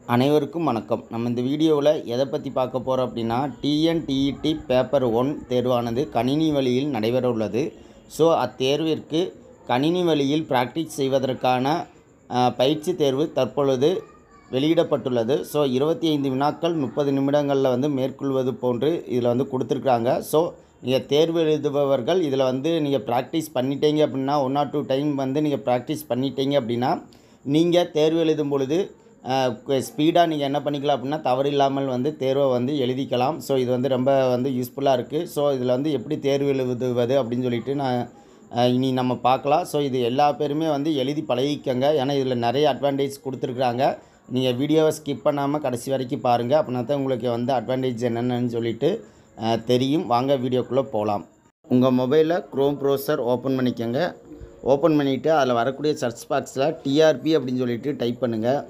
அனைவருக்கும் வணக்கம் நம்ம இந்த வீடியோவில் எதை பற்றி பார்க்க போகிறோம் அப்படின்னா டிஎன்டிஇடி பேப்பர் ஒன் தேர்வானது கணினி வழியில் நடைபெற உள்ளது ஸோ அத்தேர்விற்கு கணினி வழியில் ப்ராக்டிஸ் செய்வதற்கான அஹ், பயிற்சி தேர்வு தற்பொழுது வெளியிடப்பட்டுள்ளது ஸோ இருபத்தி ஐந்து வினாக்கள் முப்பது நிமிடங்களில் வந்து மேற்கொள்வது போன்று இதில் வந்து கொடுத்துருக்காங்க ஸோ நீங்கள் தேர்வு எழுதுபவர்கள் இதில் வந்து நீங்கள் ப்ராக்டிஸ் பண்ணிட்டீங்க அப்படின்னா ஒன் ஆர் டூ டைம் வந்து நீங்கள் ப்ராக்டிஸ் பண்ணிட்டீங்க அப்படின்னா நீங்கள் தேர்வு எழுதும் பொழுது ஸ்பீடாக நீங்கள் என்ன பண்ணிக்கலாம் அப்படின்னா தவறு இல்லாமல் வந்து தேர்வை வந்து எழுதிக்கலாம் ஸோ இது வந்து ரொம்ப வந்து யூஸ்ஃபுல்லாக இருக்குது ஸோ இதில் வந்து எப்படி தேர்வு எழுதுவது அப்படின்னு சொல்லிட்டு நான் அஹ், இனி நம்ம பார்க்கலாம் ஸோ இது எல்லா பேருமே வந்து எழுதி பழகிக்கங்க ஏன்னா இதில் நிறைய அட்வான்டேஜ் கொடுத்துருக்குறாங்க நீங்கள் வீடியோவை ஸ்கிப் பண்ணாமல் கடைசி வரைக்கும் பாருங்கள் அப்படின்னா தான் உங்களுக்கு வந்து அட்வான்டேஜ் என்னென்னு சொல்லிட்டு அஹ், தெரியும் வாங்க வீடியோக்குள்ளே போகலாம் உங்கள் மொபைலில் க்ரோம் ப்ரௌசர் ஓப்பன் பண்ணிக்கோங்க ஓப்பன் பண்ணிவிட்டு அதில் வரக்கூடிய சர்ச் பாக்ஸில் டிஆர்பி அப்படின்னு சொல்லிட்டு டைப் பண்ணுங்கள்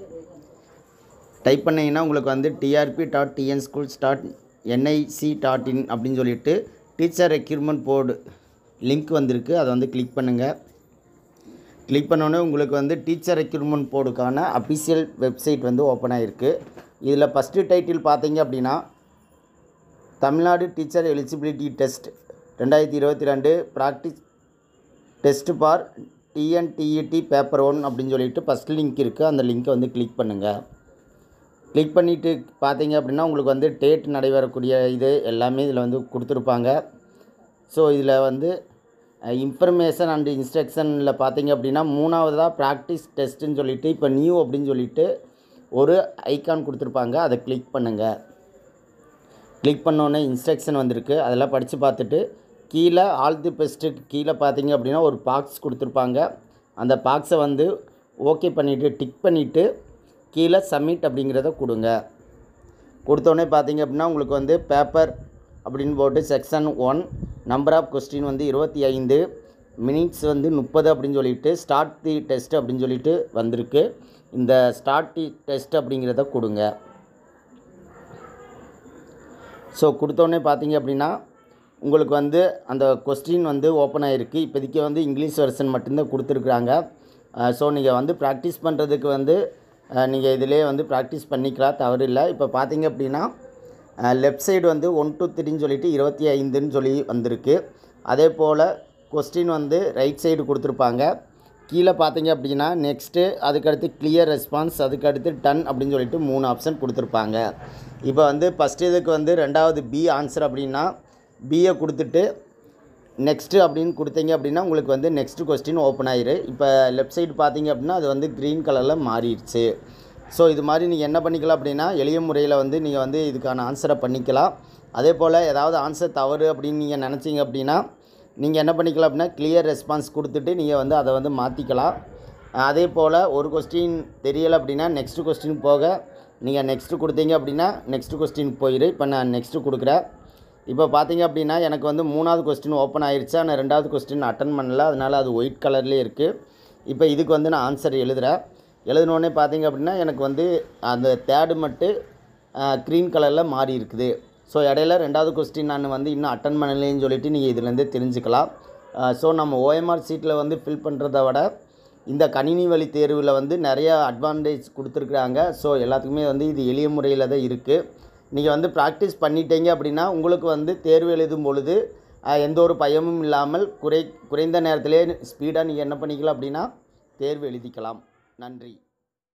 டைப் பண்ணிங்கன்னா உங்களுக்கு வந்து TRB dot TN schools dot NIC dot in அப்படின்னு சொல்லிட்டு டீச்சர் ரெக்யூர்மெண்ட் போர்டு லிங்க் வந்திருக்கு அதை வந்து கிளிக் பண்ணுங்கள் கிளிக் பண்ணோன்னே உங்களுக்கு வந்து டீச்சர் ரெக்யூர்மெண்ட் போர்டுக்கான அஃபிஷியல் வெப்சைட் வந்து ஓப்பன் ஆகிருக்கு இதில் ஃபஸ்ட்டு டைட்டில் பார்த்தீங்க அப்படின்னா தமிழ்நாடு டீச்சர் எலிஜிபிலிட்டி டெஸ்ட் ரெண்டாயிரத்தி இருபத்தி ரெண்டு practice test for TNTET paper one அப்படின்னு சொல்லிட்டு ஃபஸ்ட் லிங்க் இருக்குது அந்த லிங்க்கை வந்து கிளிக் பண்ணுங்கள் கிளிக் பண்ணிவிட்டு பார்த்தீங்க அப்படின்னா உங்களுக்கு வந்து டேட் நடைபெறக்கூடிய இது எல்லாமே இதில் வந்து கொடுத்துருப்பாங்க ஸோ இதில் வந்து இன்ஃபர்மேஷன் அண்ட் இன்ஸ்ட்ரக்ஷனில் பார்த்தீங்க அப்படின்னா மூணாவதாக ப்ராக்டிஸ் டெஸ்ட்டுன்னு சொல்லிட்டு இப்போ நியூ அப்படின்னு சொல்லிட்டு ஒரு ஐக்கான் கொடுத்துருப்பாங்க அதை கிளிக் பண்ணுங்கள் கிளிக் பண்ணோன்னே இன்ஸ்ட்ரக்ஷன் வந்திருக்கு அதெல்லாம் படித்து பார்த்துட்டு கீழே ஆல் தி பெஸ்ட்டுக்கு கீழே பார்த்தீங்க அப்படின்னா ஒரு பாக்ஸ் கொடுத்துருப்பாங்க அந்த பாக்ஸை வந்து ஓகே பண்ணிவிட்டு டிக் பண்ணிவிட்டு கீழே சப்மிட் அப்படிங்கிறத கொடுங்க கொடுத்தோடனே பார்த்தீங்க அப்படின்னா உங்களுக்கு வந்து பேப்பர் அப்படின்னு போட்டு section one number of question வந்து இருபத்தி ஐந்து மினிட்ஸ் வந்து முப்பது அப்படின்னு சொல்லிட்டு ஸ்டார்ட் தி டெஸ்ட் அப்படின்னு சொல்லிட்டு வந்திருக்கு இந்த ஸ்டார்ட் தி டெஸ்ட் அப்படிங்கிறத கொடுங்க ஸோ கொடுத்தோடனே பார்த்தீங்க அப்படின்னா உங்களுக்கு வந்து அந்த கொஸ்டின் வந்து ஓப்பன் ஆகிருக்கு இப்போதைக்கு வந்து இங்கிலீஷ் வெர்ஷன் மட்டும்தான் கொடுத்துருக்குறாங்க ஸோ நீங்கள் வந்து ப்ராக்டிஸ் பண்ணுறதுக்கு வந்து நீங்கள் இதிலே வந்து ப்ராக்டிஸ் பண்ணிக்கலாம் தவறு இல்லை இப்போ பார்த்தீங்க அப்படின்னா லெஃப்ட் சைடு வந்து ஒன் டூ த்ரீன்னு சொல்லிட்டு இருபத்தி ஐந்துன்னு சொல்லி வந்திருக்கு அதே போல் கொஸ்டின் வந்து ரைட் சைடு கொடுத்துருப்பாங்க கீழே பார்த்தீங்க அப்படின்னா நெக்ஸ்ட்டு அதுக்கடுத்து கிளியர் ரெஸ்பான்ஸ் அதுக்கடுத்து டன் அப்படின்னு சொல்லிட்டு மூணு ஆப்ஷன் கொடுத்துருப்பாங்க இப்போ வந்து ஃபஸ்ட் இதுக்கு வந்து ரெண்டாவது பி ஆன்சர் அப்படின்னா பியை கொடுத்துட்டு நெக்ஸ்ட்டு அப்படின்னு கொடுத்தீங்க அப்படின்னா உங்களுக்கு வந்து நெக்ஸ்ட் கொஸ்டின் ஓப்பன் ஆயிரு இப்போ லெஃப்ட் சைடு பார்த்தீங்க அப்படின்னா அது வந்து க்ரீன் கலரில் மாறிடுச்சு ஸோ இது மாதிரி நீங்கள் என்ன பண்ணிக்கலாம் அப்படின்னா எளிய முறையில் வந்து நீங்கள் வந்து இதுக்கான ஆன்சரை பண்ணிக்கலாம் அதே போல் ஏதாவது ஆன்சர் தவறு அப்படின்னு நீங்கள் நினச்சிங்க அப்படின்னா நீங்கள் என்ன பண்ணிக்கலாம் அப்படின்னா கிளியர் ரெஸ்பான்ஸ் கொடுத்துட்டு நீங்கள் வந்து அதை வந்து மாற்றிக்கலாம் அதே போல் ஒரு கொஸ்டின் தெரியலை அப்படின்னா நெக்ஸ்ட்டு கொஸ்டின் போக நீங்கள் நெக்ஸ்ட்டு கொடுத்தீங்க அப்படின்னா நெக்ஸ்ட்டு கொஸ்டின் போயிரு இப்போ நான் நெக்ஸ்ட்டு கொடுக்குறேன் இப்போ பார்த்தீங்க அப்படின்னா எனக்கு வந்து மூணாவது கொஸ்டின் ஓப்பன் ஆயிருச்சு ஆனால் ரெண்டாவது கொஸ்டின் அட்டன் பண்ணல அதனால் அது ஒயிட் கலர்லேயே இருக்குது இப்போ இதுக்கு வந்து நான் ஆன்சர் எழுதுகிறேன் எழுதினோடனே பார்த்தீங்க அப்படின்னா எனக்கு வந்து அந்த தேர்டு மட்டும் க்ரீன் கலரில் மாறி இருக்குது ஸோ இடையில ரெண்டாவது கொஸ்டின் நான் வந்து இன்னும் அட்டன் பண்ணலைன்னு சொல்லிட்டு நீங்கள் இதுலேருந்தே தெரிஞ்சுக்கலாம் ஸோ நம்ம ஓஎம்ஆர் சீட்டில் வந்து ஃபில் பண்ணுறத விட இந்த கணினி வழி தேர்வில் வந்து நிறைய அட்வான்டேஜ் கொடுத்துருக்குறாங்க ஸோ எல்லாத்துக்குமே வந்து இது எளிய முறையில் தான் இருக்குது நீங்கள் வந்து ப்ராக்டிஸ் பண்ணிட்டீங்க அப்படின்னா உங்களுக்கு வந்து தேர்வு எழுதும் பொழுது அஹ், எந்த ஒரு பயமும் இல்லாமல் குறை குறைந்த நேரத்திலே ஸ்பீடாக நீங்கள் என்ன பண்ணிக்கலாம் அப்படின்னா தேர்வு எழுதிக்கலாம் நன்றி